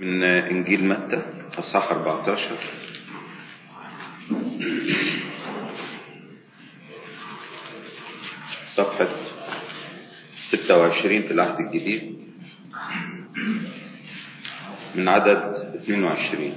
من إنجيل متى أصحاح 14 صفحة 26 في العهد الجديد من عدد 22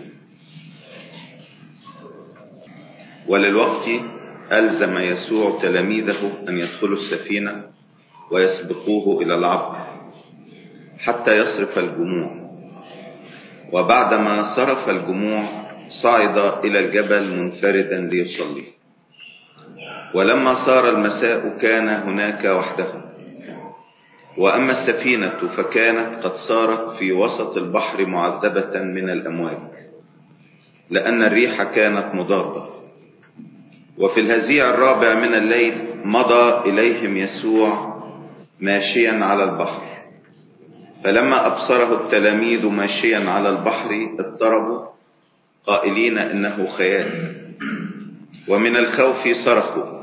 وللوقت ألزم يسوع تلاميذه أن يدخلوا السفينة ويسبقوه إلى العبر حتى يصرف الجموع وبعدما صرف الجموع صعد إلى الجبل منفردا ليصلي ولما صار المساء كان هناك وحده وأما السفينة فكانت قد صارت في وسط البحر معذبة من الأمواج لأن الريح كانت مضادة وفي الهزيع الرابع من الليل مضى إليهم يسوع ماشيا على البحر فلما أبصره التلاميذ ماشيا على البحر اضطربوا قائلين إنه خيال ومن الخوف صرخوا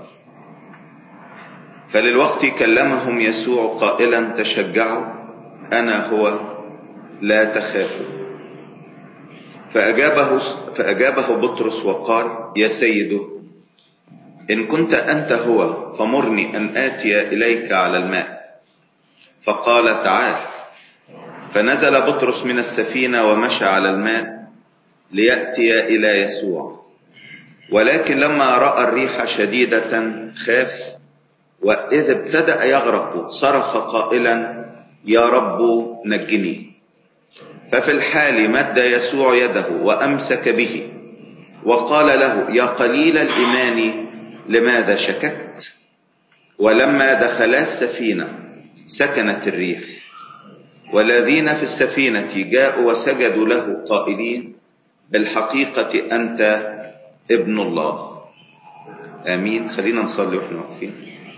فللوقت كلمهم يسوع قائلا تشجعوا أنا هو لا تخافوا فأجابه, فأجابه بطرس وقال يا سيد إن كنت أنت هو فمرني أن آتي إليك على الماء فقال تعال فنزل بطرس من السفينة ومشى على الماء ليأتي إلى يسوع ولكن لما رأى الريح شديدة خاف وإذ ابتدأ يغرق صرخ قائلا يا رب نجني ففي الحال مد يسوع يده وأمسك به وقال له يا قليل الإيمان لماذا شككت ولما دخلا السفينة سكنت الريح والذين في السفينة جاءوا وسجدوا له قائلين بالحقيقة أنت ابن الله آمين خلينا نصلي وإحنا واقفين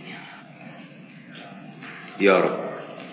يا رب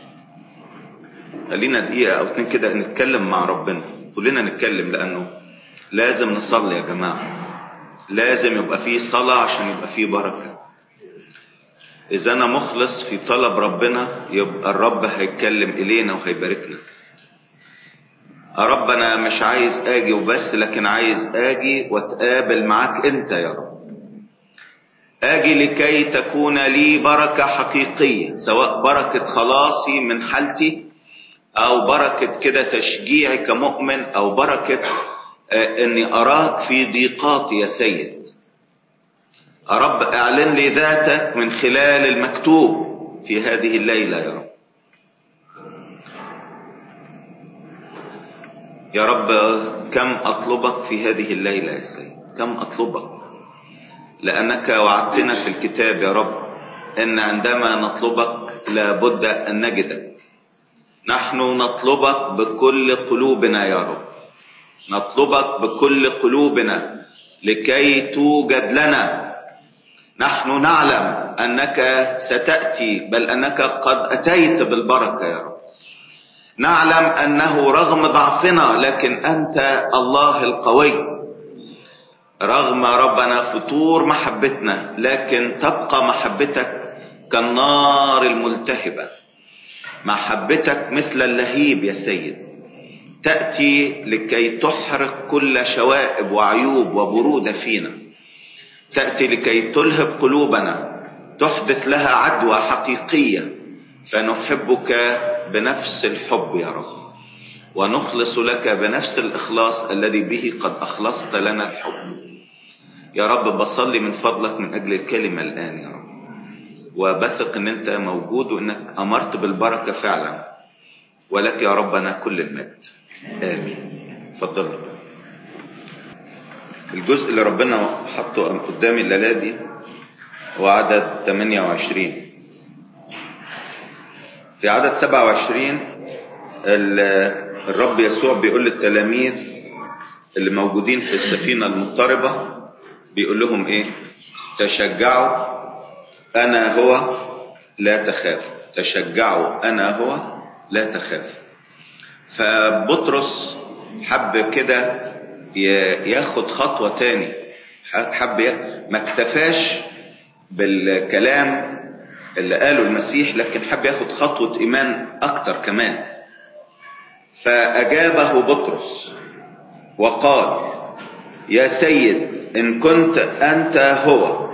خلينا دقيقة أو اتنين كده نتكلم مع ربنا كلنا نتكلم لأنه لازم نصلي يا جماعة لازم يبقى فيه صلاة عشان يبقى فيه بركة إذا أنا مخلص في طلب ربنا يبقى الرب هيتكلم إلينا وهيباركنا يا رب أنا مش عايز آجي وبس لكن عايز آجي واتقابل معاك أنت يا رب آجي لكي تكون لي بركة حقيقية سواء بركة خلاصي من حالتي أو بركة كده تشجيعي كمؤمن أو بركة اني اراك في ضيقاتي يا سيد يا رب اعلن لي ذاتك من خلال المكتوب في هذه الليله يا رب يا رب كم اطلبك في هذه الليله يا سيد كم اطلبك لانك وعدتنا في الكتاب يا رب ان عندما نطلبك لابد ان نجدك نحن نطلبك بكل قلوبنا يا رب نطلبك بكل قلوبنا لكي توجد لنا نحن نعلم انك ستاتي بل انك قد اتيت بالبركه يا رب نعلم انه رغم ضعفنا لكن انت الله القوي رغم ربنا فتور محبتنا لكن تبقى محبتك كالنار الملتهبه محبتك مثل اللهيب يا سيد تأتي لكي تحرق كل شوائب وعيوب وبرودة فينا تأتي لكي تلهب قلوبنا تحدث لها عدوى حقيقية فنحبك بنفس الحب يا رب ونخلص لك بنفس الإخلاص الذي به قد أخلصت لنا الحب يا رب بصلي من فضلك من أجل الكلمة الآن يا رب وبثق ان انت موجود وانك امرت بالبركة فعلا ولك يا ربنا كل المجد آمين اتفضل الجزء اللي ربنا حطه قدامي الليلة دي هو عدد 28 في عدد 27 الرب يسوع بيقول للتلاميذ اللي موجودين في السفينة المضطربة بيقول لهم ايه تشجعوا انا هو لا تخاف تشجعوا انا هو لا تخاف فبطرس حب كده ياخد خطوة تاني حب ما اكتفاش بالكلام اللي قاله المسيح لكن حب ياخد خطوة إيمان أكتر كمان فأجابه بطرس وقال يا سيد إن كنت أنت هو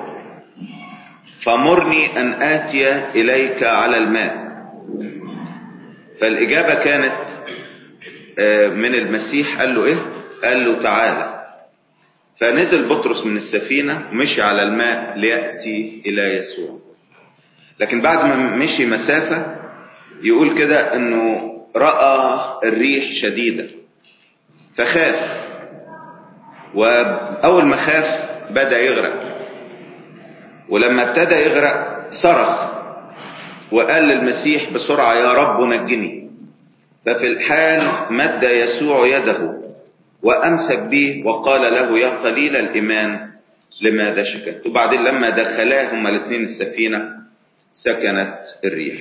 فمرني أن آتي إليك على الماء فالإجابة كانت من المسيح قال له إيه قال له تعالى فنزل بطرس من السفينة مشي على الماء ليأتي إلى يسوع لكن بعد ما مشي مسافة يقول كده أنه رأى الريح شديدة فخاف وأول ما خاف بدأ يغرق ولما ابتدى يغرق صرخ وقال للمسيح بسرعة يا رب نجني ففي الحال مد يسوع يده وأمسك به وقال له يا قليل الإيمان لماذا شكت وبعدين لما دخلا هما الاثنين السفينة سكنت الريح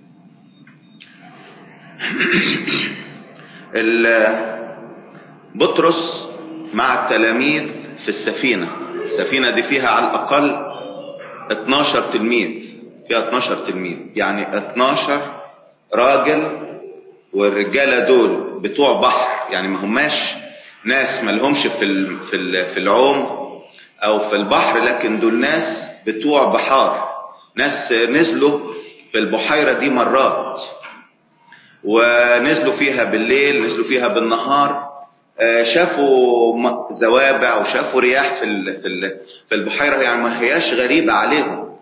بطرس مع التلاميذ في السفينة السفينة دي فيها على الأقل 12 تلميذ فيها 12 تلميذ يعني 12 راجل والرجالة دول بتوع بحر يعني ما هماش ناس ما لهمش في في في العوم او في البحر لكن دول ناس بتوع بحار ناس نزلوا في البحيرة دي مرات ونزلوا فيها بالليل نزلوا فيها بالنهار شافوا زوابع وشافوا رياح في في في البحيره يعني ما هياش غريبه عليهم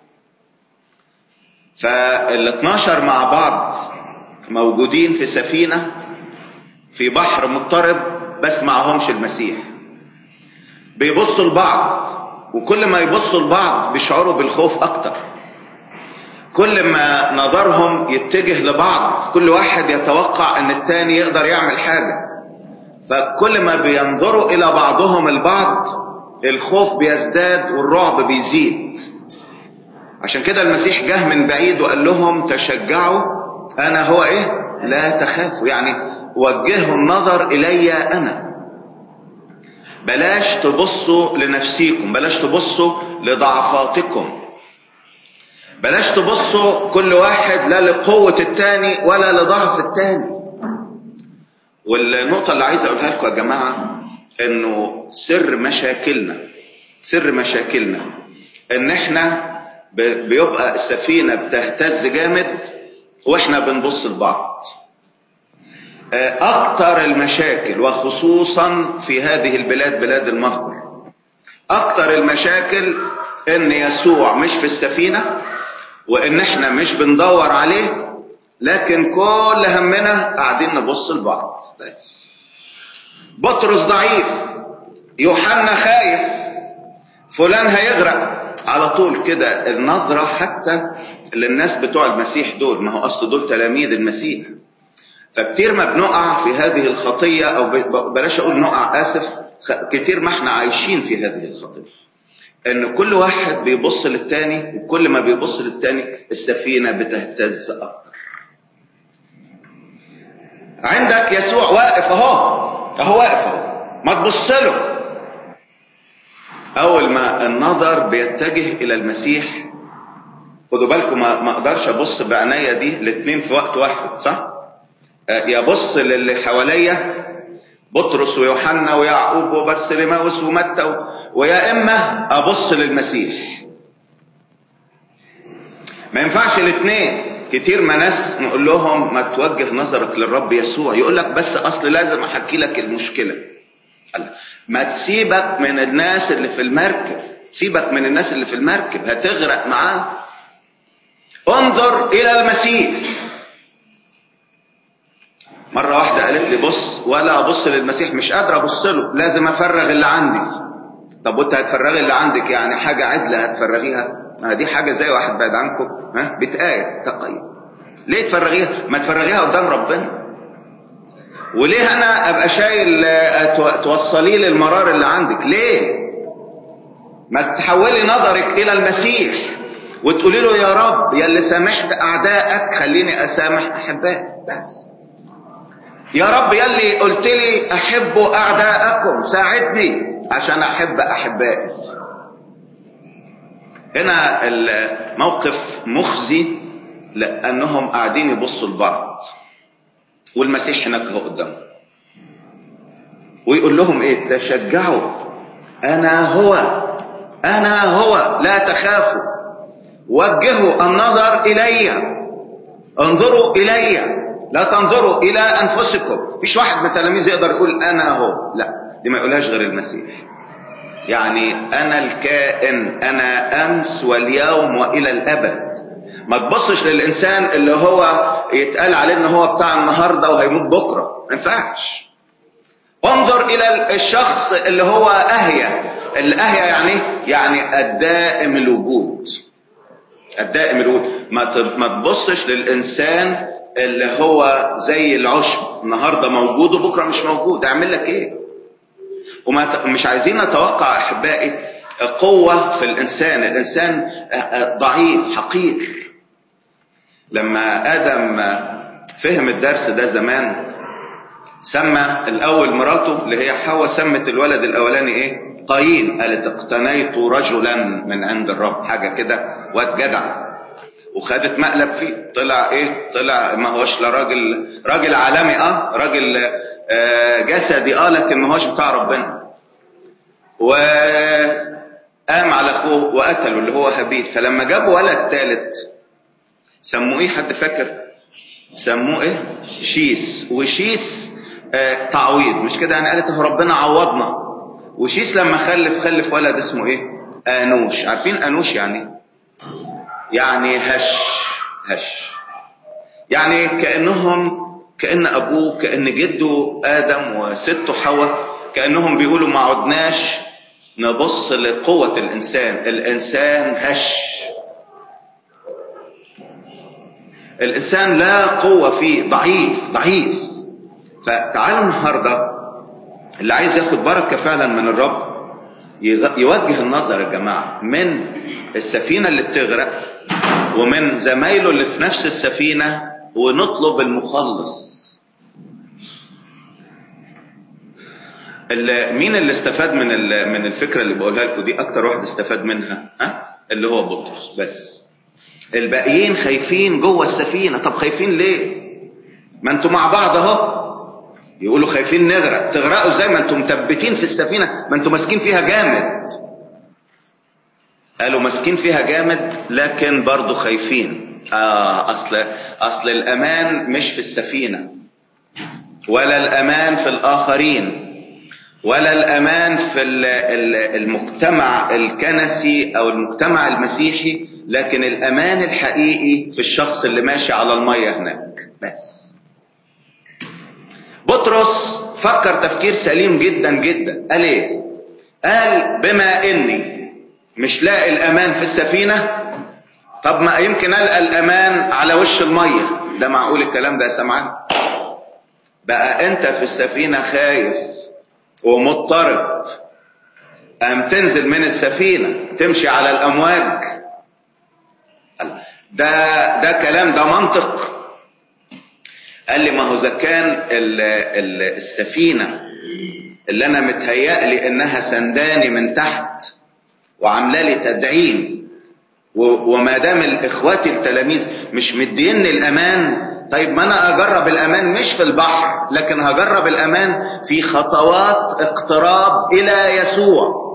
فال 12 مع بعض موجودين في سفينه في بحر مضطرب بس معهمش المسيح بيبصوا لبعض وكل ما يبصوا لبعض بيشعروا بالخوف اكتر كل ما نظرهم يتجه لبعض كل واحد يتوقع ان التاني يقدر يعمل حاجه فكل ما بينظروا الى بعضهم البعض الخوف بيزداد والرعب بيزيد عشان كده المسيح جه من بعيد وقال لهم تشجعوا انا هو ايه لا تخافوا يعني وجهوا النظر الي انا بلاش تبصوا لنفسيكم بلاش تبصوا لضعفاتكم بلاش تبصوا كل واحد لا لقوة التاني ولا لضعف التاني والنقطة اللي عايز اقولها لكم يا جماعة انه سر مشاكلنا سر مشاكلنا ان احنا بيبقى السفينة بتهتز جامد واحنا بنبص لبعض اكتر المشاكل وخصوصا في هذه البلاد بلاد المهجر اكتر المشاكل ان يسوع مش في السفينة وان احنا مش بندور عليه لكن كل همنا قاعدين نبص لبعض بس بطرس ضعيف يوحنا خايف فلان هيغرق على طول كده النظرة حتى للناس بتوع المسيح دول ما هو اصل دول تلاميذ المسيح فكتير ما بنقع في هذه الخطية او بلاش اقول نقع اسف كتير ما احنا عايشين في هذه الخطية ان كل واحد بيبص للتاني وكل ما بيبص للتاني السفينة بتهتز اكتر عندك يسوع واقف اهو اهو واقف اهو ما تبص له اول ما النظر بيتجه الى المسيح خدوا بالكم ما اقدرش ابص بعينيا دي الاثنين في وقت واحد صح يبص للي حواليا بطرس ويوحنا ويعقوب وبرسلماوس ومتى ويا اما ابص للمسيح ما ينفعش الاثنين كتير ما ناس نقول لهم ما توجه نظرك للرب يسوع يقول لك بس اصل لازم احكي لك المشكله ما تسيبك من الناس اللي في المركب سيبك من الناس اللي في المركب هتغرق معاه انظر الى المسيح مرة واحدة قالت لي بص ولا ابص للمسيح مش قادرة ابص له لازم افرغ اللي عندي طب وانت هتفرغي اللي عندك يعني حاجة عدلة هتفرغيها ما دي حاجة زي واحد بعد عنكم ها بتآية تقية ليه تفرغيها ما تفرغيها قدام ربنا وليه انا ابقى شايل توصلي لي المرار اللي عندك ليه ما تحولي نظرك الى المسيح وتقولي له يا رب يا اللي سامحت اعدائك خليني اسامح احبائك بس يا رب يا اللي قلت لي احبوا اعدائكم ساعدني عشان احب احبائي هنا الموقف مخزي لانهم قاعدين يبصوا لبعض والمسيح هناك هو قدامه ويقول لهم ايه تشجعوا انا هو انا هو لا تخافوا وجهوا النظر الي انظروا الي لا تنظروا الى انفسكم فيش واحد من التلاميذ يقدر يقول انا هو لا دي ما يقولهاش غير المسيح يعني انا الكائن انا امس واليوم والى الابد ما تبصش للانسان اللي هو يتقال عليه ان هو بتاع النهارده وهيموت بكره ما ينفعش انظر الى الشخص اللي هو اهيا الاهيا يعني يعني الدائم الوجود الدائم الوجود ما ما تبصش للانسان اللي هو زي العشب النهارده موجود وبكره مش موجود اعمل لك ايه وما مش عايزين نتوقع احبائي قوه في الانسان الانسان ضعيف حقير لما ادم فهم الدرس ده زمان سمى الاول مراته اللي هي حواء سمت الولد الاولاني ايه قايين قالت اقتنيت رجلا من عند الرب حاجه كده واد جدع وخدت مقلب فيه طلع ايه طلع ما هوش لا راجل راجل عالمي اه راجل آه جسدي اه لكن ما هوش بتاع ربنا وقام على اخوه وقتله اللي هو هابيل فلما جابوا ولد ثالث سموه ايه حد فاكر سموه ايه شيس وشيس آه تعويض مش كده يعني قالت هو ربنا عوضنا وشيس لما خلف خلف ولد اسمه ايه انوش عارفين انوش يعني يعني هش هش يعني كانهم كان ابوه كان جده ادم وسته حواء كانهم بيقولوا ما عدناش نبص لقوه الانسان الانسان هش الانسان لا قوه فيه ضعيف ضعيف فتعالوا النهارده اللي عايز ياخد بركه فعلا من الرب يوجه النظر يا جماعه من السفينه اللي بتغرق ومن زمايله اللي في نفس السفينه ونطلب المخلص اللي مين اللي استفاد من من الفكره اللي بقولها لكم دي اكتر واحد استفاد منها ها اللي هو بطرس بس الباقيين خايفين جوه السفينه طب خايفين ليه ما انتوا مع بعض اهو يقولوا خايفين نغرق تغرقوا ازاي ما انتوا مثبتين في السفينه ما انتوا ماسكين فيها جامد قالوا ماسكين فيها جامد لكن برضه خايفين آه اصل اصل الامان مش في السفينه ولا الامان في الاخرين ولا الامان في المجتمع الكنسي او المجتمع المسيحي لكن الامان الحقيقي في الشخص اللي ماشي على الميه هناك بس بطرس فكر تفكير سليم جدا جدا قال ايه قال بما اني مش لاقي الامان في السفينه طب ما يمكن القى الامان على وش الميه ده معقول الكلام ده يا سمعان بقى انت في السفينه خايف ومضطرب قام تنزل من السفينه تمشي على الامواج ده ده كلام ده منطق قال لي ما هو اذا كان السفينه اللي انا متهيأ لي انها سنداني من تحت وعامله لي تدعيم وما دام الاخواتي التلاميذ مش مديني الامان طيب ما انا اجرب الامان مش في البحر لكن هجرب الامان في خطوات اقتراب الى يسوع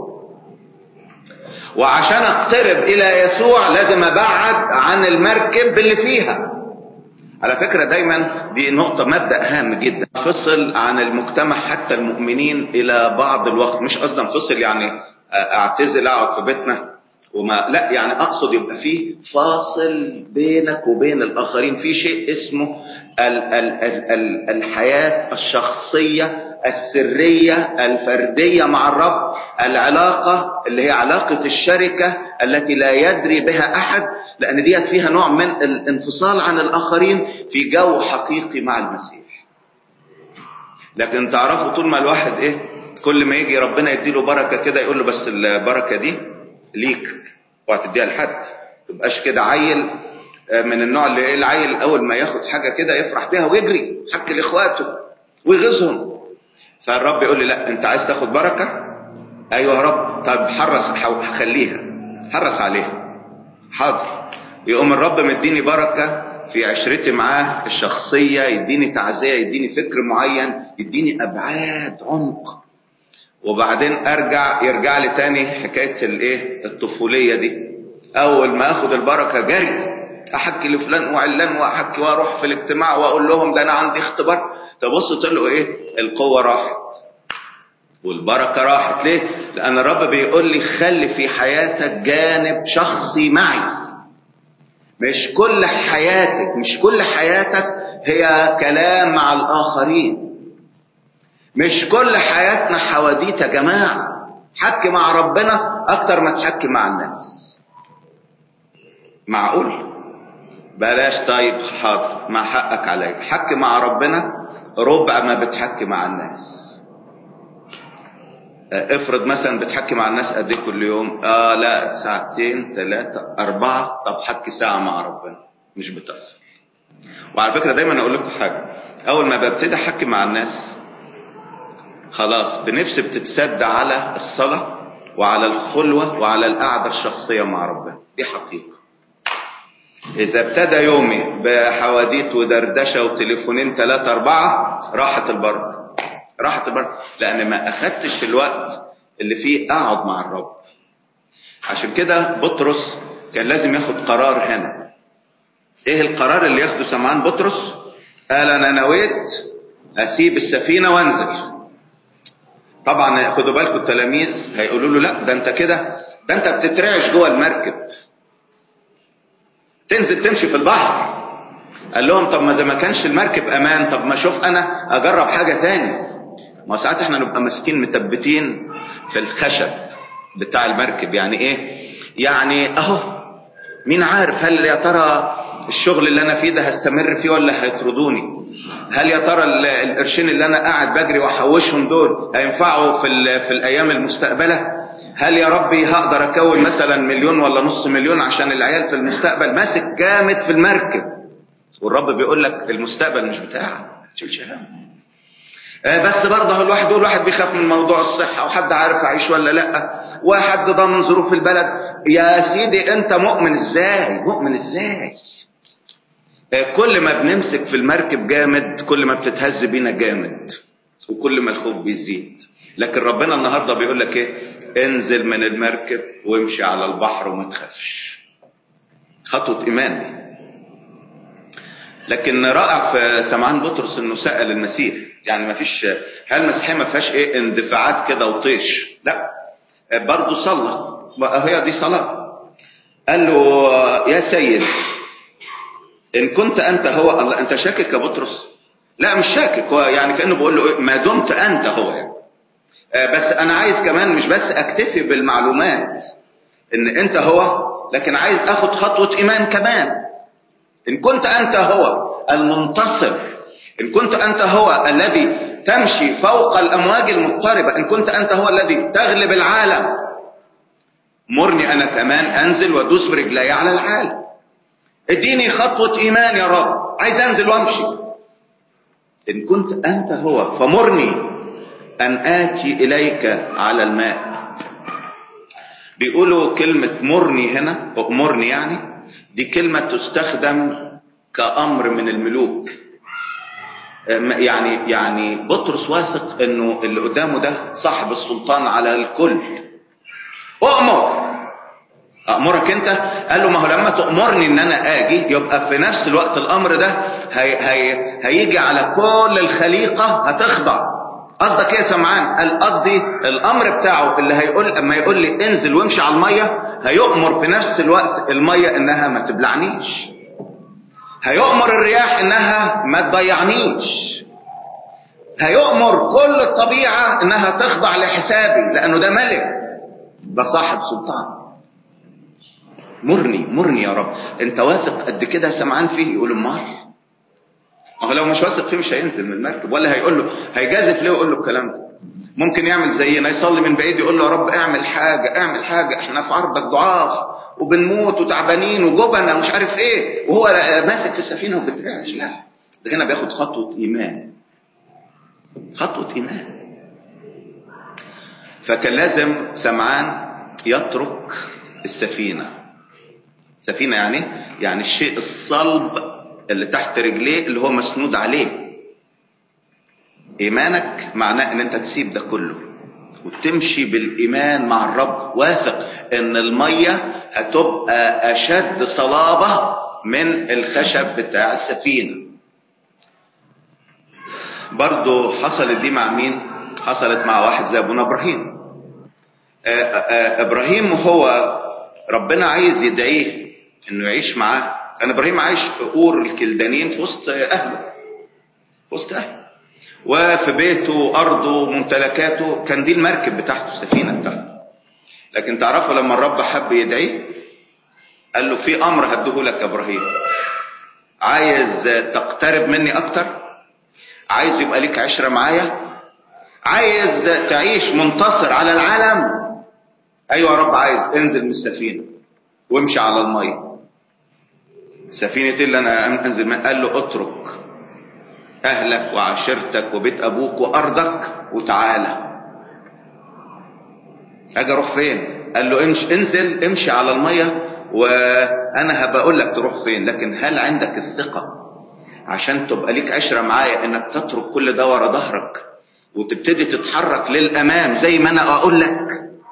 وعشان اقترب الى يسوع لازم ابعد عن المركب اللي فيها على فكرة دايما دي نقطة مبدأ هام جدا فصل عن المجتمع حتى المؤمنين إلى بعض الوقت مش قصدي انفصل يعني اعتزل اقعد في بيتنا وما لا يعني اقصد يبقى فيه فاصل بينك وبين الاخرين في شيء اسمه ال ال ال ال الحياه الشخصيه السريه الفرديه مع الرب العلاقه اللي هي علاقه الشركه التي لا يدري بها احد لان ديت فيها نوع من الانفصال عن الاخرين في جو حقيقي مع المسيح لكن تعرفوا طول ما الواحد ايه كل ما يجي ربنا يديله بركه كده يقول له بس البركه دي ليك وهتديها لحد تبقاش كده عيل من النوع اللي ايه العيل اول ما ياخد حاجه كده يفرح بيها ويجري حكي لاخواته ويغيظهم فالرب يقول لي لا انت عايز تاخد بركه ايوه يا رب طب حرص هخليها حرص عليها حاضر يقوم الرب مديني بركه في عشرتي معاه الشخصية يديني تعزية يديني فكر معين يديني أبعاد عمق وبعدين أرجع يرجع لي تاني حكاية الإيه الطفولية دي أول ما أخد البركة جري أحكي لفلان وعلان وأحكي وأروح في الاجتماع وأقول لهم ده أنا عندي اختبار تبص تقول إيه القوة راحت والبركة راحت ليه؟ لأن الرب بيقول لي خلي في حياتك جانب شخصي معي مش كل حياتك مش كل حياتك هي كلام مع الآخرين مش كل حياتنا حواديت يا جماعة حكي مع ربنا أكتر ما تحكي مع الناس معقول بلاش طيب حاضر ما حقك عليا حكي مع ربنا ربع ما بتحكي مع الناس افرض مثلا بتحكي مع الناس قد ايه كل يوم اه لا ساعتين ثلاثة أربعة طب حكي ساعة مع ربنا مش بتحصل وعلى فكرة دايما أقول لكم حاجة أول ما ببتدي أحكي مع الناس خلاص بنفسي بتتسد على الصلاة وعلى الخلوة وعلى القعدة الشخصية مع ربنا دي حقيقة إذا ابتدى يومي بحواديت ودردشة وتليفونين ثلاثة أربعة راحت البركة راحت البركة لأن ما أخدتش الوقت اللي فيه أقعد مع الرب عشان كده بطرس كان لازم ياخد قرار هنا ايه القرار اللي ياخده سمعان بطرس قال انا نويت اسيب السفينه وانزل طبعا خدوا بالكم التلاميذ هيقولوا له لا ده انت كده ده انت بتترعش جوه المركب تنزل تمشي في البحر قال لهم طب ما اذا ما كانش المركب امان طب ما اشوف انا اجرب حاجه تاني ما ساعات احنا نبقى ماسكين مثبتين في الخشب بتاع المركب يعني ايه يعني اهو مين عارف هل يا ترى الشغل اللي انا فيه ده هستمر فيه ولا هيطردوني هل يا ترى القرشين اللي انا قاعد بجري واحوشهم دول هينفعوا في في الايام المستقبله هل يا ربي هقدر اكون مثلا مليون ولا نص مليون عشان العيال في المستقبل ماسك جامد في المركب والرب بيقول لك المستقبل مش بتاعك ما تشيلش هم بس برضه الواحد يقول واحد بيخاف من موضوع الصحة وحد عارف أعيش ولا لأ وحد ضامن ظروف البلد يا سيدي أنت مؤمن إزاي مؤمن إزاي كل ما بنمسك في المركب جامد كل ما بتتهز بينا جامد وكل ما الخوف بيزيد لكن ربنا النهاردة بيقول لك ايه انزل من المركب وامشي على البحر وما تخافش خطوة ايمان لكن رائع في سمعان بطرس انه سأل المسيح يعني ما فيش هل المسيحيه ما فيهاش ايه اندفاعات كده وطيش لا برضه صلى هي دي صلاه قال له يا سيد ان كنت انت هو الله انت شاكك يا بطرس لا مش شاكك هو يعني كانه بيقول له إيه؟ ما دمت انت هو يعني بس انا عايز كمان مش بس اكتفي بالمعلومات ان انت هو لكن عايز اخد خطوه ايمان كمان ان كنت انت هو المنتصر إن كنت أنت هو الذي تمشي فوق الأمواج المضطربة إن كنت أنت هو الذي تغلب العالم مرني أنا كمان أنزل وأدوس برجلي على العالم اديني خطوة إيمان يا رب عايز أنزل وأمشي إن كنت أنت هو فمرني أن آتي إليك على الماء بيقولوا كلمة مرني هنا أمرني يعني دي كلمة تستخدم كأمر من الملوك يعني يعني بطرس واثق انه اللي قدامه ده صاحب السلطان على الكل اؤمر امرك انت قال له ما هو لما تامرني ان انا اجي يبقى في نفس الوقت الامر ده هي هي هيجي على كل الخليقه هتخضع قصدك ايه يا سمعان قال قصدي الامر بتاعه اللي هيقول اما يقول لي انزل وامشي على الميه هيؤمر في نفس الوقت الميه انها ما تبلعنيش هيؤمر الرياح انها ما تضيعنيش هيؤمر كل الطبيعة انها تخضع لحسابي لانه ده ملك ده صاحب سلطان مرني مرني يا رب انت واثق قد كده سمعان فيه يقول امال ما هو لو مش واثق فيه مش هينزل من المركب ولا هيقول له هيجازف ليه ويقول له الكلام ده ممكن يعمل زينا يصلي من بعيد يقول له يا رب اعمل حاجة اعمل حاجة احنا في عرضك ضعاف وبنموت وتعبانين وجبنة ومش عارف ايه وهو ماسك في السفينة وبترعش لا ده هنا بياخد خطوة ايمان خطوة ايمان فكان لازم سمعان يترك السفينة سفينة يعني يعني الشيء الصلب اللي تحت رجليه اللي هو مسنود عليه ايمانك معناه ان انت تسيب ده كله وتمشي بالايمان مع الرب واثق ان الميه هتبقى اشد صلابه من الخشب بتاع السفينه برضو حصلت دي مع مين حصلت مع واحد زي ابونا ابراهيم آآ آآ ابراهيم وهو ربنا عايز يدعيه انه يعيش معاه كان ابراهيم عايش في اور الكلدانيين في وسط اهله في وسط اهله وفي بيته وارضه وممتلكاته كان دي المركب بتاعته السفينه بتاعته لكن تعرفوا لما الرب حب يدعيه قال له في امر هديه لك يا ابراهيم عايز تقترب مني اكتر عايز يبقى ليك عشره معايا عايز تعيش منتصر على العالم ايوه يا رب عايز انزل من السفينه وامشي على الميه سفينة اللي انا انزل من قال له اترك اهلك وعشيرتك وبيت ابوك وارضك وتعالى اجي اروح فين قال له امشي انزل امشي على الميه وانا هبقى اقول لك تروح فين لكن هل عندك الثقه عشان تبقى ليك عشره معايا انك تترك كل ده ورا ظهرك وتبتدي تتحرك للامام زي ما انا اقول لك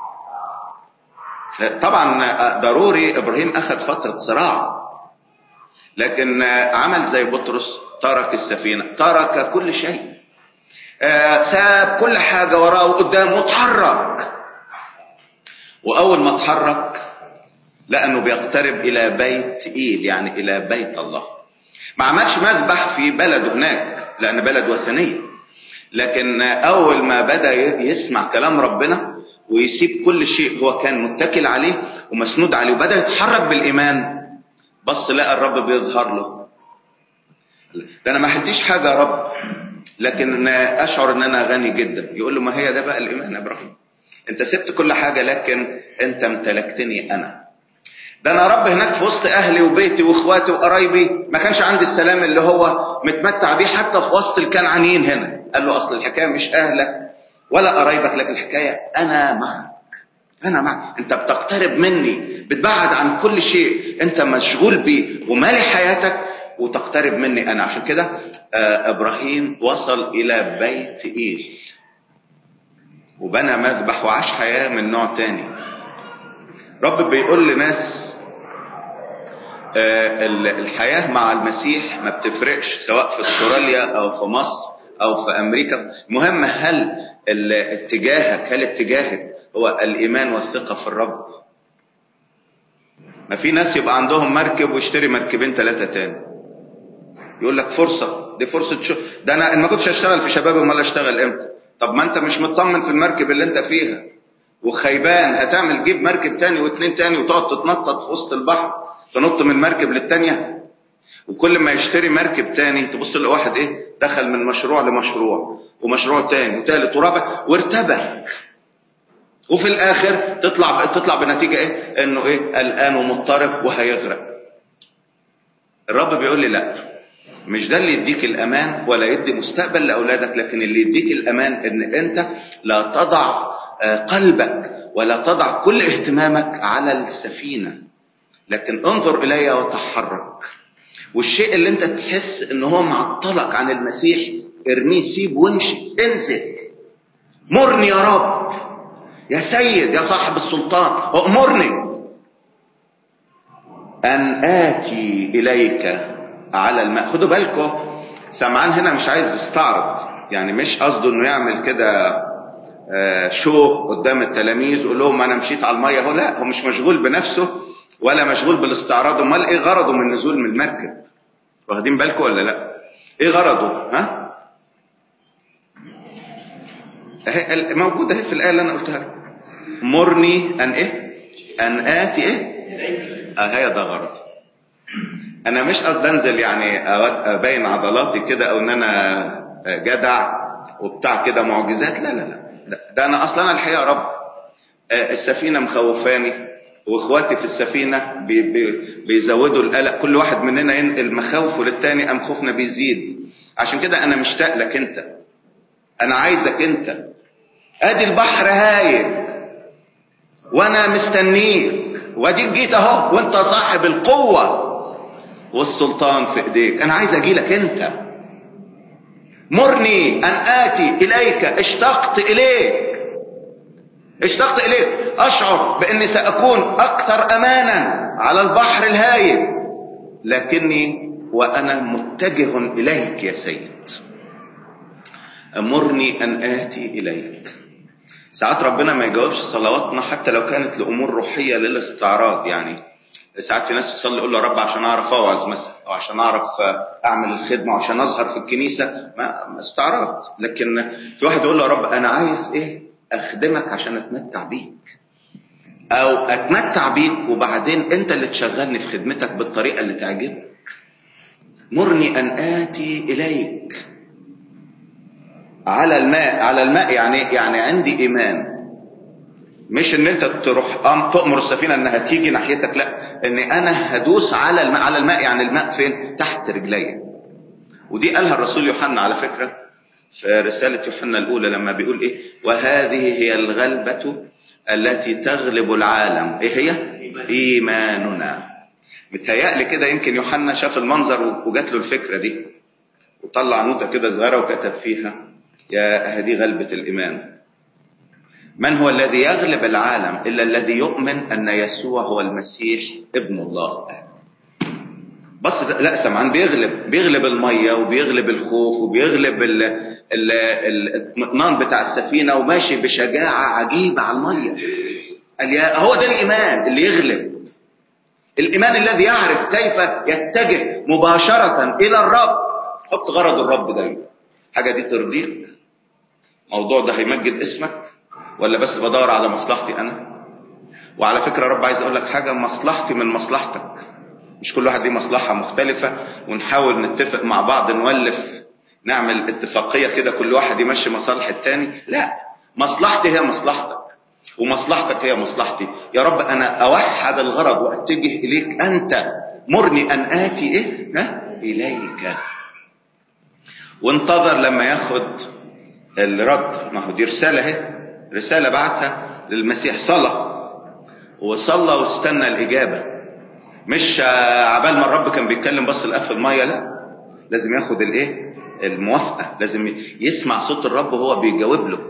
طبعا ضروري ابراهيم اخذ فتره صراع لكن عمل زي بطرس ترك السفينه ترك كل شيء ساب كل حاجه وراه وقدامه وتحرك واول ما اتحرك لقى انه بيقترب الى بيت ايل يعني الى بيت الله ما عملش مذبح في بلده هناك لان بلد وثنيه لكن اول ما بدا يسمع كلام ربنا ويسيب كل شيء هو كان متكل عليه ومسنود عليه وبدا يتحرك بالايمان بص لقى الرب بيظهر له ده انا ما حلتيش حاجه يا رب لكن اشعر ان انا غني جدا يقول له ما هي ده بقى الايمان يا ابراهيم انت سبت كل حاجه لكن انت امتلكتني انا ده انا رب هناك في وسط اهلي وبيتي واخواتي وقرايبي ما كانش عندي السلام اللي هو متمتع بيه حتى في وسط الكنعانيين هنا قال له اصل الحكايه مش اهلك ولا قرايبك لكن الحكايه انا معك انا معك انت بتقترب مني بتبعد عن كل شيء انت مشغول بيه ومالي حياتك وتقترب مني انا عشان كده آه ابراهيم وصل الى بيت ايل وبنى مذبح وعاش حياه من نوع تاني رب بيقول لناس الحياة مع المسيح ما بتفرقش سواء في استراليا او في مصر او في امريكا المهم هل اتجاهك هل اتجاهك هو الايمان والثقة في الرب ما في ناس يبقى عندهم مركب ويشتري مركبين ثلاثة تاني يقول لك فرصة دي فرصة شو ده انا ما كنتش اشتغل في شباب امال اشتغل امتى طب ما انت مش مطمن في المركب اللي انت فيها وخيبان هتعمل جيب مركب تاني واتنين تاني وتقعد تتنطط في وسط البحر تنط من مركب للتانية وكل ما يشتري مركب تاني تبص تلاقي واحد ايه دخل من مشروع لمشروع ومشروع تاني وتالت ورابع وارتبك وفي الاخر تطلع تطلع بنتيجه ايه انه ايه قلقان ومضطرب وهيغرق الرب بيقول لي لا مش ده اللي يديك الامان ولا يدي مستقبل لاولادك لكن اللي يديك الامان ان انت لا تضع قلبك ولا تضع كل اهتمامك على السفينه لكن انظر الي وتحرك والشيء اللي انت تحس ان هو معطلك عن المسيح ارميه سيب وامشي انزل مرني يا رب يا سيد يا صاحب السلطان وامرني ان اتي اليك على الماء خدوا بالكم سمعان هنا مش عايز يستعرض يعني مش قصده انه يعمل كده شو قدام التلاميذ يقول لهم انا مشيت على الميه هو لا هو مش مشغول بنفسه ولا مشغول بالاستعراض امال ايه غرضه من النزول من المركب واخدين بالكم ولا لا ايه غرضه ها اهي موجوده اهي في الايه اللي انا قلتها لك مرني ان ايه ان اتي ايه اه هي ده غرضي انا مش قصدي انزل يعني ابين عضلاتي كده او ان انا جدع وبتاع كده معجزات لا لا لا ده انا اصلا انا الحقيقه يا رب السفينه مخوفاني واخواتي في السفينه بي بي بيزودوا القلق كل واحد مننا ينقل مخاوفه للتاني قام خوفنا بيزيد عشان كده انا مشتاق لك انت انا عايزك انت ادي البحر هايج وانا مستنيك واديك جيت اهو وانت صاحب القوه والسلطان في ايديك انا عايز اجي لك انت مرني ان اتي اليك اشتقت اليك اشتقت اليك اشعر باني ساكون اكثر امانا على البحر الهايل لكني وانا متجه اليك يا سيد امرني ان اتي اليك ساعات ربنا ما يجاوبش صلواتنا حتى لو كانت لامور روحيه للاستعراض يعني ساعات في ناس تصلي يقول له يا رب عشان اعرف اوعظ مثلا او عشان اعرف اعمل الخدمه وعشان اظهر في الكنيسه ما استعراض لكن في واحد يقول له يا رب انا عايز ايه اخدمك عشان اتمتع بيك او اتمتع بيك وبعدين انت اللي تشغلني في خدمتك بالطريقه اللي تعجبك مرني ان اتي اليك على الماء على الماء يعني يعني عندي ايمان مش ان انت تروح أم تؤمر السفينه انها تيجي ناحيتك لا ان انا هدوس على الماء على الماء يعني الماء فين تحت رجلي ودي قالها الرسول يوحنا على فكره في رساله يوحنا الاولى لما بيقول ايه وهذه هي الغلبه التي تغلب العالم ايه هي ايماننا متهيألي كده يمكن يوحنا شاف المنظر وجات له الفكره دي وطلع نوتة كده صغيرة وكتب فيها يا هذه غلبة الإيمان من هو الذي يغلب العالم إلا الذي يؤمن أن يسوع هو المسيح ابن الله بس لا سمعان بيغلب بيغلب المية وبيغلب الخوف وبيغلب الاطمئنان بتاع السفينة وماشي بشجاعة عجيبة على المية قال يا هو ده الإيمان اللي يغلب الإيمان الذي يعرف كيف يتجه مباشرة إلى الرب حط غرض الرب دايما حاجة دي ترضيك موضوع ده هيمجد اسمك ولا بس بدور على مصلحتي انا وعلى فكرة رب عايز اقول لك حاجة مصلحتي من مصلحتك مش كل واحد ليه مصلحة مختلفة ونحاول نتفق مع بعض نولف نعمل اتفاقية كده كل واحد يمشي مصالح التاني لا مصلحتي هي مصلحتك ومصلحتك هي مصلحتي يا رب انا اوحد الغرض واتجه اليك انت مرني ان اتي ايه ها اليك وانتظر لما ياخد الرد ما هو دي رسالة اهي رسالة بعتها للمسيح صلى وصلى واستنى الإجابة مش عبال ما الرب كان بيتكلم بس لقف المية لا لازم ياخد الايه الموافقة لازم يسمع صوت الرب وهو بيجاوب له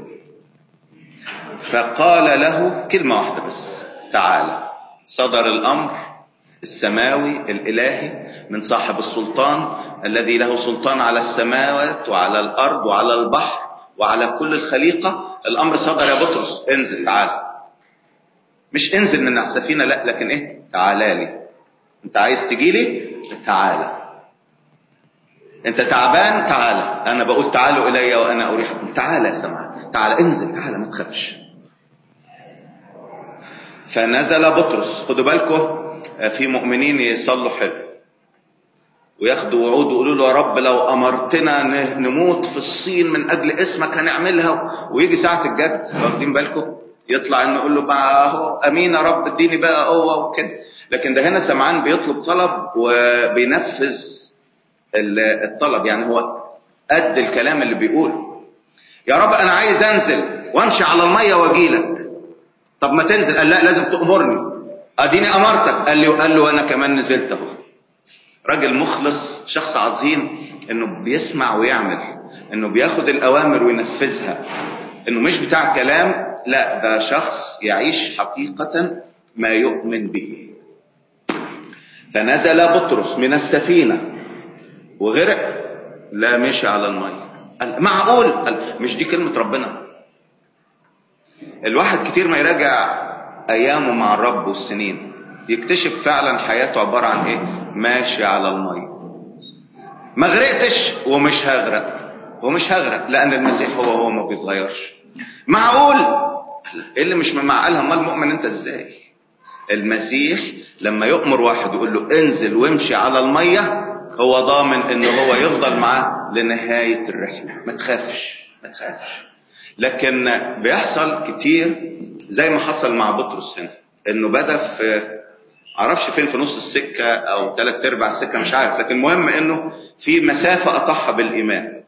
فقال له كلمة واحدة بس تعالى صدر الأمر السماوي الإلهي من صاحب السلطان الذي له سلطان على السماوات وعلى الأرض وعلى البحر وعلى كل الخليقة الأمر صدر يا بطرس انزل تعالى مش انزل من السفينة لا لكن ايه تعالى لي انت عايز تجي لي تعالى انت تعبان تعالى انا بقول تعالوا الي وانا اريحكم تعالى يا سماع تعالى انزل تعالى ما تخافش فنزل بطرس خدوا بالكم في مؤمنين يصلوا حلو وياخدوا وعود ويقولوا له يا رب لو امرتنا نموت في الصين من اجل اسمك هنعملها ويجي ساعه الجد واخدين بالكم يطلع انه يقول له بقى اهو امين يا رب اديني بقى قوه وكده لكن ده هنا سمعان بيطلب طلب وبينفذ الطلب يعني هو قد الكلام اللي بيقول يا رب انا عايز انزل وامشي على الميه واجي لك طب ما تنزل قال لا لازم تامرني اديني امرتك قال لي قال له انا كمان نزلت اهو راجل مخلص شخص عظيم انه بيسمع ويعمل انه بياخد الاوامر وينفذها انه مش بتاع كلام لا ده شخص يعيش حقيقة ما يؤمن به فنزل بطرس من السفينة وغرق لا مشي على المية قال معقول قال مش دي كلمة ربنا الواحد كتير ما يراجع ايامه مع الرب والسنين يكتشف فعلا حياته عبارة عن ايه ماشي على المية ما غرقتش ومش هغرق ومش هغرق لان المسيح هو هو ما بيتغيرش معقول ايه اللي مش معقلها امال مؤمن انت ازاي المسيح لما يؤمر واحد يقول له انزل وامشي على المية هو ضامن ان هو يفضل معاه لنهاية الرحلة ما تخافش ما تخافش لكن بيحصل كتير زي ما حصل مع بطرس هنا انه بدا في معرفش فين في نص السكة او ثلاث ارباع السكة مش عارف لكن المهم انه في مسافة قطعها بالايمان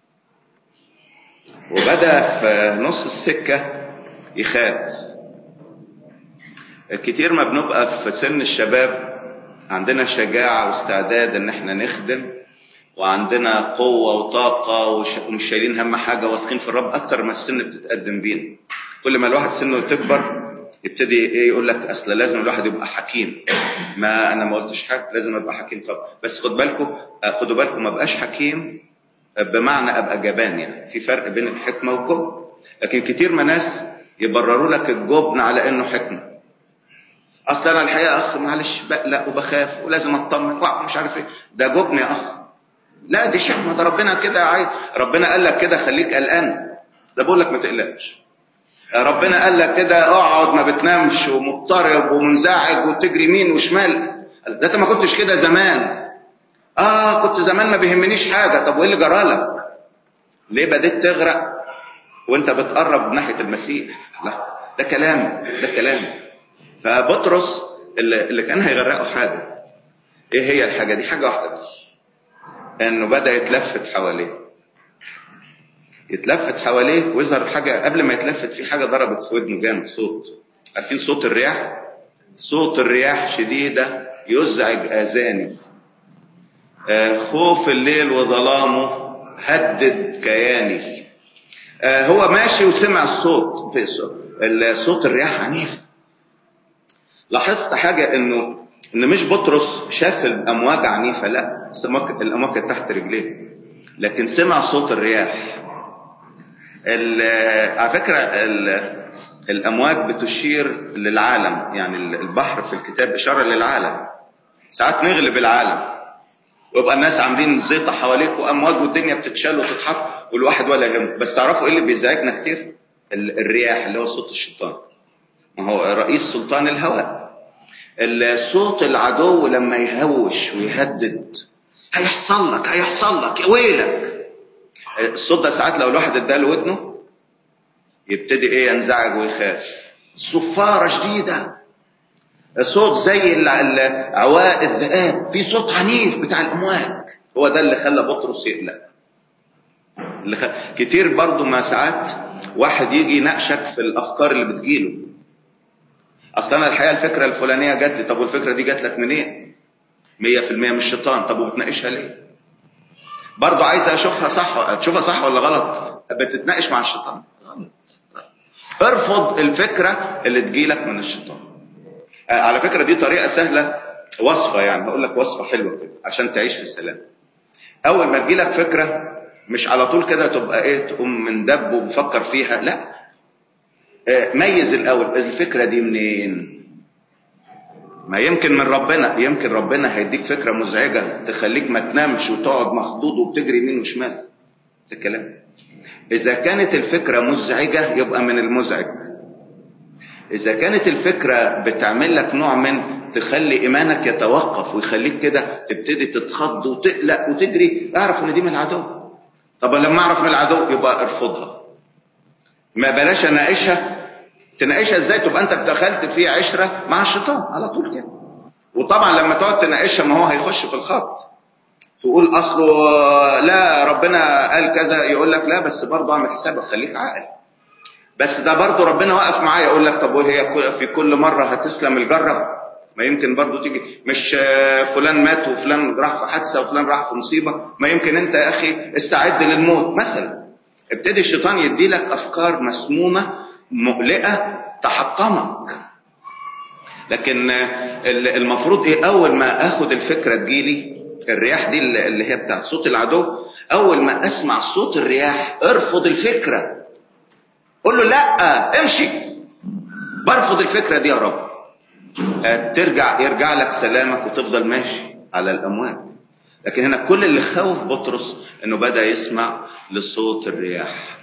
وبدا في نص السكة يخاف كتير ما بنبقى في سن الشباب عندنا شجاعة واستعداد ان احنا نخدم وعندنا قوة وطاقة ومش شايلين هم حاجة واثقين في الرب اكتر ما السن بتتقدم بينا كل ما الواحد سنه تكبر يبتدي ايه يقول لك اصل لازم الواحد يبقى حكيم ما انا ما قلتش حاجه لازم ابقى حكيم طب بس خد بالكم خدوا بالكم ما ابقاش حكيم بمعنى ابقى جبان يعني في فرق بين الحكمه والجبن لكن كتير من ناس يبرروا لك الجبن على انه حكمه اصل انا الحقيقه اخ معلش بقلق وبخاف ولازم اطمن مش عارف ايه ده جبن يا اخ لا دي حكمه ده ربنا كده عايز ربنا قال لك كده خليك قلقان ده بقول لك ما تقلقش ربنا قال لك كده اقعد ما بتنامش ومضطرب ومنزعج وتجري يمين وشمال ده انت ما كنتش كده زمان اه كنت زمان ما بيهمنيش حاجه طب وايه اللي جرالك ليه بديت تغرق وانت بتقرب ناحيه المسيح لا ده كلام ده كلام فبطرس اللي, اللي كان هيغرقه حاجه ايه هي الحاجه دي حاجه واحده بس انه بدا يتلفت حواليه يتلفت حواليه ويظهر حاجه قبل ما يتلفت في حاجه ضربت في ودنه جامد صوت عارفين صوت الرياح صوت الرياح شديده يزعج اذاني آه خوف الليل وظلامه هدد كياني آه هو ماشي وسمع الصوت صوت الرياح عنيف لاحظت حاجة انه ان مش بطرس شاف الامواج عنيفة لا الامواج كانت تحت رجليه لكن سمع صوت الرياح على فكرة الامواج بتشير للعالم يعني البحر في الكتاب اشارة للعالم ساعات نغلب العالم ويبقى الناس عاملين زيطة حواليك وامواج والدنيا بتتشال وتتحط والواحد ولا يهمه بس تعرفوا ايه اللي بيزعجنا كتير الرياح اللي هو صوت الشيطان ما هو رئيس سلطان الهواء الصوت العدو لما يهوش ويهدد هيحصل لك هيحصل لك يا ويلك الصوت ده ساعات لو الواحد اداله ودنه يبتدي ايه ينزعج ويخاف صفارة شديدة صوت زي عواء الذئاب في صوت عنيف بتاع الامواج هو ده اللي خلى بطرس يقلق اللي خل... كتير برضو ما ساعات واحد يجي يناقشك في الافكار اللي بتجيله اصل انا الحقيقه الفكره الفلانيه جات لي طب والفكره دي جات لك منين 100% من الشيطان طب وبتناقشها ليه برضه عايز اشوفها صح تشوفها صح ولا غلط بتتناقش مع الشيطان غلط ارفض الفكره اللي تجيلك من الشيطان على فكره دي طريقه سهله وصفه يعني هقول لك وصفه حلوه كده عشان تعيش في سلام اول ما تجيلك فكره مش على طول كده تبقى ايه تقوم من دب وبفكر فيها لا ميز الاول الفكره دي منين ما يمكن من ربنا يمكن ربنا هيديك فكره مزعجه تخليك ما تنامش وتقعد مخضوض وبتجري يمين وشمال ده كلام اذا كانت الفكره مزعجه يبقى من المزعج اذا كانت الفكره بتعمل لك نوع من تخلي ايمانك يتوقف ويخليك كده تبتدي تتخض وتقلق وتجري اعرف ان دي من العدو طب لما اعرف من العدو يبقى ارفضها ما بلاش اناقشها تناقشها ازاي تبقى انت دخلت في عشره مع الشيطان على طول كده وطبعا لما تقعد تناقشها ما هو هيخش في الخط تقول اصله لا ربنا قال كذا يقول لك لا بس برضه اعمل حسابك خليك عاقل بس ده برضه ربنا وقف معايا يقول لك طب وهي في كل مره هتسلم الجره ما يمكن برضه تيجي مش فلان مات وفلان راح في حادثه وفلان راح في مصيبه ما يمكن انت يا اخي استعد للموت مثلا ابتدي الشيطان يدي لك افكار مسمومه مقلقه تحطمك لكن المفروض ايه اول ما اخد الفكره تجيلي الرياح دي اللي هي بتاعت صوت العدو اول ما اسمع صوت الرياح ارفض الفكره قول له لا امشي برفض الفكره دي يا رب ترجع يرجع لك سلامك وتفضل ماشي على الامواج لكن هنا كل اللي خوف بطرس انه بدا يسمع لصوت الرياح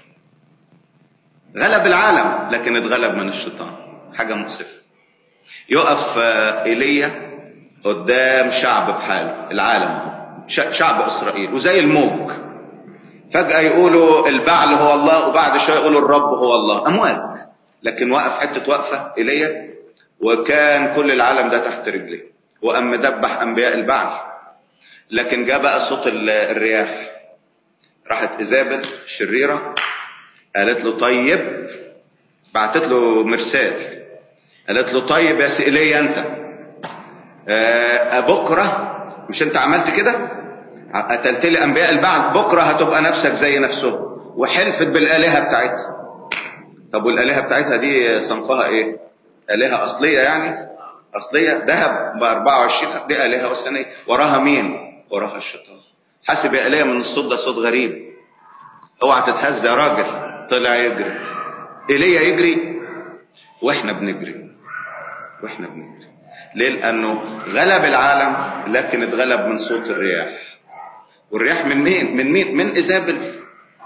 غلب العالم لكن اتغلب من الشيطان حاجه مؤسفه يقف ايليا قدام شعب بحاله العالم شعب اسرائيل وزي الموج فجاه يقولوا البعل هو الله وبعد شويه يقولوا الرب هو الله امواج لكن وقف حته وقفه ايليا وكان كل العالم ده تحت رجليه وقام مدبح انبياء البعل لكن جاء بقى صوت الرياح راحت ايزابل الشريره قالت له طيب بعتت له مرسال قالت له طيب يا سئلية انت آه بكرة مش انت عملت كده قتلت لي انبياء البعث بكرة هتبقى نفسك زي نفسهم وحلفت بالآلهة بتاعتها طب والآلهة بتاعتها دي صنفها ايه آلهة أصلية يعني أصلية ذهب ب 24 دي آلهة وثنية وراها مين وراها الشيطان حاسب يا آلهة من الصوت ده صوت غريب اوعى تتهز يا راجل طلع يجري ايليا يجري واحنا بنجري واحنا بنجري ليه لانه غلب العالم لكن اتغلب من صوت الرياح والرياح من مين من مين من ايزابل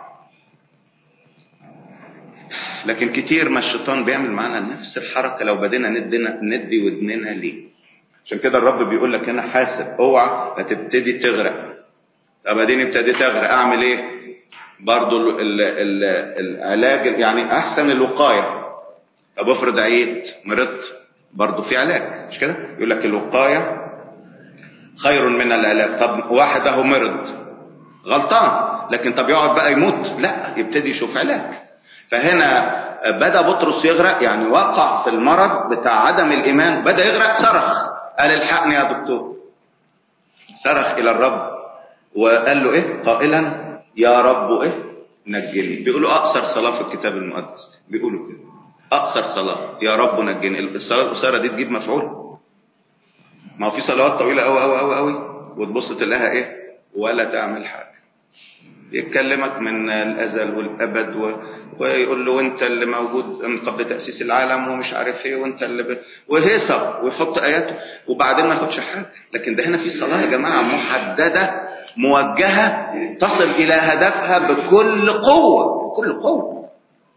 لكن كتير ما الشيطان بيعمل معانا نفس الحركه لو بدينا ندينا ندي ودننا ليه عشان كده الرب بيقول لك هنا حاسب اوعى هتبتدي تغرق طب اديني ابتديت اغرق اعمل ايه برضو ال ال العلاج يعني احسن الوقايه طب افرض عييت مرضت برضو في علاج مش كده يقول لك الوقايه خير من العلاج طب واحد اهو مرض غلطان لكن طب يقعد بقى يموت لا يبتدي يشوف علاج فهنا بدا بطرس يغرق يعني وقع في المرض بتاع عدم الايمان بدا يغرق صرخ قال الحقني يا دكتور صرخ الى الرب وقال له ايه قائلا يا رب ايه نجني بيقولوا اقصر صلاه في الكتاب المقدس بيقولوا كده اقصر صلاه يا رب نجني الصلاه القصيره دي تجيب مفعول ما هو في صلوات طويله قوي قوي قوي قوي وتبص تلاقيها ايه ولا تعمل حاجه يتكلمك من الازل والابد و... ويقول له وانت اللي موجود من قبل تاسيس العالم ومش عارف ايه وانت اللي ب... وهيصه ويحط اياته وبعدين ما ياخدش حاجه لكن ده هنا في صلاه يا جماعه محدده موجهه تصل الى هدفها بكل قوه بكل قوه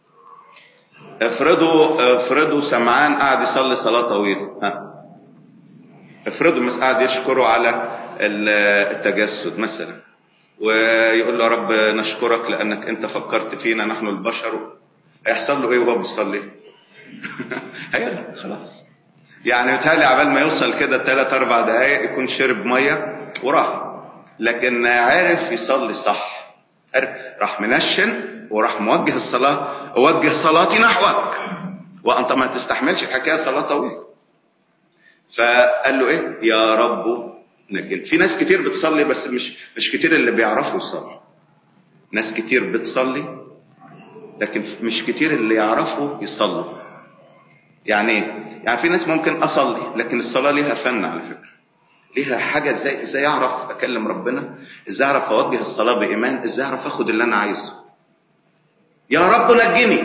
افرضوا افرضوا سمعان قاعد يصلي صلاه طويله ها افرضوا مس قاعد يشكره على التجسد مثلا ويقول له يا رب نشكرك لانك انت فكرت فينا نحن البشر هيحصل له ايه وهو بيصلي؟ هيغرق خلاص يعني متهيألي عبال ما يوصل كده ثلاث اربع دقايق يكون شرب ميه وراح لكن عرف يصلي صح عرف راح منشن وراح موجه الصلاه اوجه صلاتي نحوك وانت ما تستحملش الحكايه صلاه طويله فقال له ايه يا رب نجن في ناس كتير بتصلي بس مش مش كتير اللي بيعرفوا يصلوا ناس كتير بتصلي لكن مش كتير اللي يعرفوا يصلوا يعني ايه يعني في ناس ممكن اصلي لكن الصلاه ليها فن على فكره ليها حاجه ازاي ازاي اعرف اكلم ربنا ازاي اعرف اوجه الصلاه بايمان ازاي اعرف اخد اللي انا عايزه يا رب نجني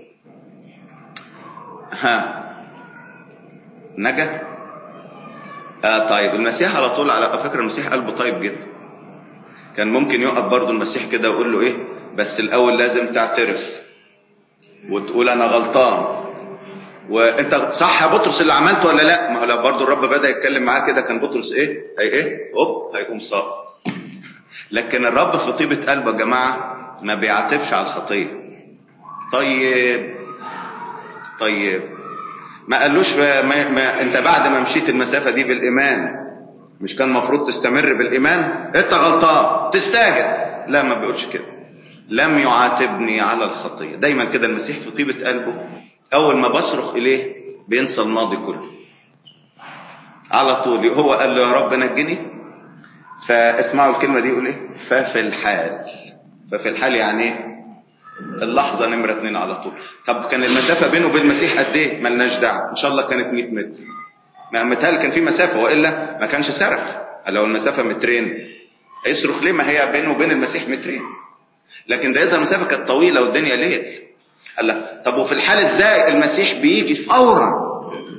ها نجا آه طيب المسيح على طول على فكره المسيح قلبه طيب جدا كان ممكن يقف برضه المسيح كده ويقول له ايه بس الاول لازم تعترف وتقول انا غلطان وانت صح يا بطرس اللي عملته ولا لا ما هو لو برضه الرب بدا يتكلم معاه كده كان بطرس ايه هي ايه هوب هيقوم صاب لكن الرب في طيبه قلبه يا جماعه ما بيعاتبش على الخطيه طيب طيب ما قالوش ما ما انت بعد ما مشيت المسافه دي بالايمان مش كان المفروض تستمر بالايمان انت غلطان تستاهل لا ما بيقولش كده لم يعاتبني على الخطيه دايما كده المسيح في طيبه قلبه اول ما بصرخ اليه بينسى الماضي كله على طول هو قال له يا رب نجني فاسمعوا الكلمه دي يقول ايه ففي الحال ففي الحال يعني ايه اللحظه نمره اتنين على طول طب كان المسافه بينه وبين المسيح قد ايه ملناش دعوه ان شاء الله كانت 100 متر ما متهيألي كان في مسافه والا ما كانش سرف لو المسافه مترين هيصرخ ليه ما هي بينه وبين المسيح مترين لكن ده اذا المسافه كانت طويله والدنيا ليل قال لا طب وفي الحال ازاي المسيح بيجي فورا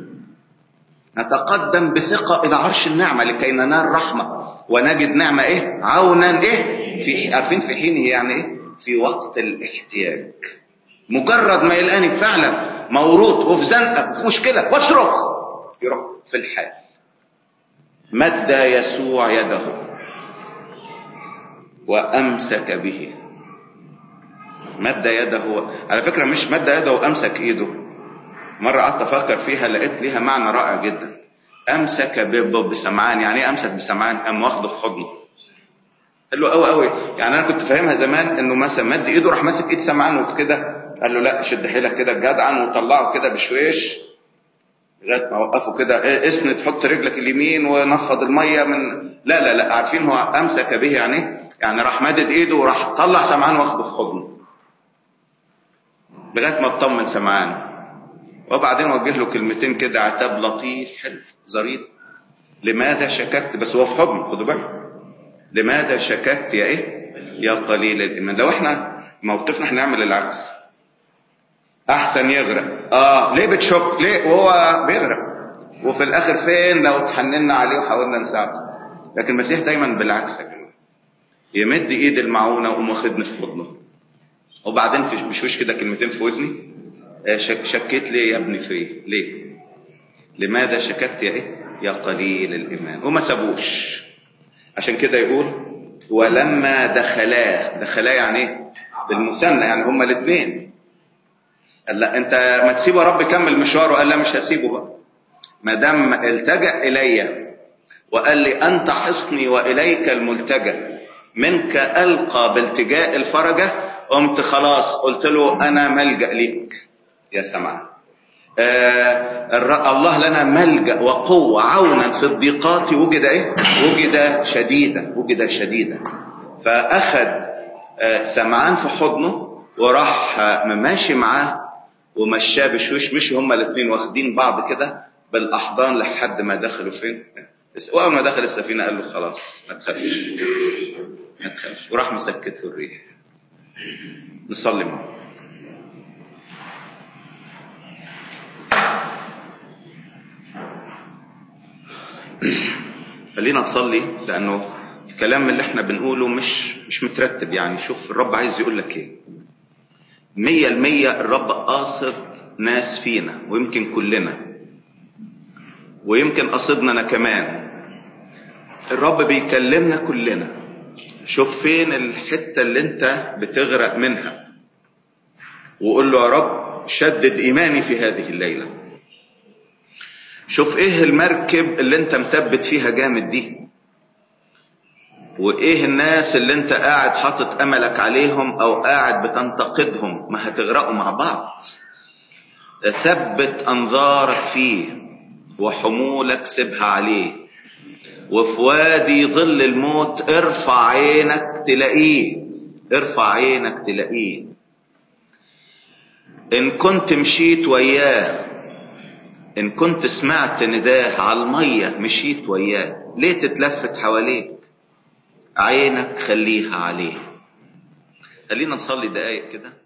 نتقدم بثقة إلى عرش النعمة لكي ننال رحمة ونجد نعمة إيه؟ عونا إيه؟ في عارفين في حينه يعني إيه؟ في وقت الاحتياج. مجرد ما يلقاني فعلا مورود وفي زنقة في مشكلة واصرخ يروح في الحال. مد يسوع يده وأمسك به مد يده على فكرة مش مد يده وأمسك إيده مرة قعدت أفكر فيها لقيت ليها معنى رائع جدا أمسك بسمعان يعني إيه أمسك بسمعان قام واخده في حضنه قال له قوي قوي يعني أنا كنت فاهمها زمان إنه مثلا مد إيده راح ماسك إيد سمعان وكده قال له لا شد حيلك كده جدعا وطلعه كده بشويش لغايه ما وقفوا كده إيه اسند حط رجلك اليمين ونفض الميه من لا لا لا عارفين هو امسك به يعني إيه؟ يعني راح مادد ايده وراح طلع سمعان واخده في حضنه لغايه ما اطمن سمعان وبعدين وجه له كلمتين كده عتاب لطيف حلو ظريف لماذا شككت بس هو في حضنه خدوا بالك لماذا شككت يا ايه يا قليل الايمان لو احنا موقفنا هنعمل العكس احسن يغرق اه ليه بتشك ليه وهو بيغرق وفي الاخر فين لو اتحننا عليه وحاولنا نساعده لكن المسيح دايما بالعكس يا جماعه يمد ايد المعونه ويقوم واخدني في حضنه وبعدين في بشوش كده كلمتين في ودني آه شك شكيت ليه يا ابني في ايه ليه لماذا شككت يا ايه يا قليل الايمان وما سابوش عشان كده يقول ولما دخلاه دخلاه يعني ايه بالمثنى يعني هما الاثنين قال لا انت ما تسيبه يا رب كمل مشواره قال لا مش هسيبه بقى ما دام التجا الي وقال لي انت حصني واليك الملتجا منك القى بالتجاء الفرجه قمت خلاص قلت له انا ملجا ليك يا سمعان آه الله لنا ملجا وقوه عونا في الضيقات وجد ايه وجد شديدا وجد شديدا فاخذ آه سمعان في حضنه وراح آه ماشي معاه ومشاه بشوش مشي هما الاثنين واخدين بعض كده بالاحضان لحد ما دخلوا فين واول ما دخل السفينه قال له خلاص ما تخافش ما تخافش وراح مسكت له الريح نصلي معه خلينا نصلي لانه الكلام اللي احنا بنقوله مش مش مترتب يعني شوف الرب عايز يقول لك ايه مية المية الرب قاصد ناس فينا ويمكن كلنا ويمكن قصدنا انا كمان الرب بيكلمنا كلنا شوف فين الحتة اللي انت بتغرق منها وقول له يا رب شدد ايماني في هذه الليلة شوف ايه المركب اللي انت مثبت فيها جامد دي وايه الناس اللي انت قاعد حاطط املك عليهم او قاعد بتنتقدهم ما هتغرقوا مع بعض ثبت انظارك فيه وحمولك سيبها عليه وفي وادي ظل الموت ارفع عينك تلاقيه ارفع عينك تلاقيه ان كنت مشيت وياه ان كنت سمعت نداه على المية مشيت وياه ليه تتلفت حواليك عينك خليها عليه خلينا نصلي دقايق كده